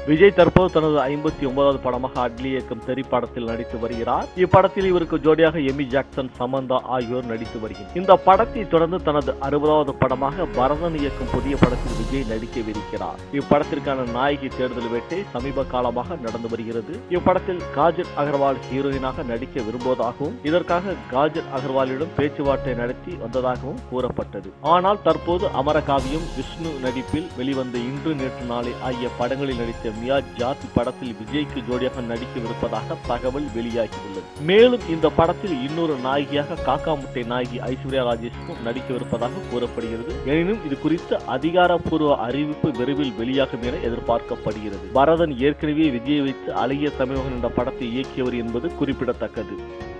விஜய் தற்போது தனது ஐம்பத்தி ஒன்பதாவது படமாக அட்லி இயக்கம் தெரி படத்தில் நடித்து வருகிறார் இப்படத்தில் இவருக்கு ஜோடியாக எமி ஜாக்சன் சமந்தா ஆகியோர் நடித்து வருகிறார் இந்த படத்தை தொடர்ந்து தனது அறுபதாவது படமாக பரதன் இயக்கும் புதிய படத்தில் விஜய் நடிக்கவிருக்கிறார் இப்படத்திற்கான நாயகி தேடுதல் வேட்டை சமீப காலமாக நடந்து வருகிறது இப்படத்தில் காஜல் அகர்வால் ஹீரோயினாக நடிக்க விரும்புவதாகவும் இதற்காக காஜல் அகர்வாலிடம் பேச்சுவார்த்தை நடத்தி வந்ததாகவும் கூறப்பட்டது ஆனால் தற்போது அமரகாவியம் விஷ்ணு நடிப்பில் வெளிவந்த இன்று நேற்று நாளை ஆகிய படங்களில் நடித்த மியா ஜாத் படத்தில் விஜய்க்கு ஜோடியாக நடிக்கவிருப்பதாக தகவல் வெளியாகியுள்ளது மேலும் இந்த படத்தில் இன்னொரு நாயகியாக காக்கா முட்டை நாயகி ஐஸ்வர்யா ராஜேஷுக்கும் நடிக்கவிருப்பதாக கூறப்படுகிறது எனினும் இது குறித்த அதிகாரப்பூர்வ அறிவிப்பு விரைவில் வெளியாகும் என எதிர்பார்க்கப்படுகிறது பரதன் ஏற்கனவே விஜய் வைத்து அழகிய தமிழகன் என்ற படத்தை இயக்கியவர் என்பது குறிப்பிடத்தக்கது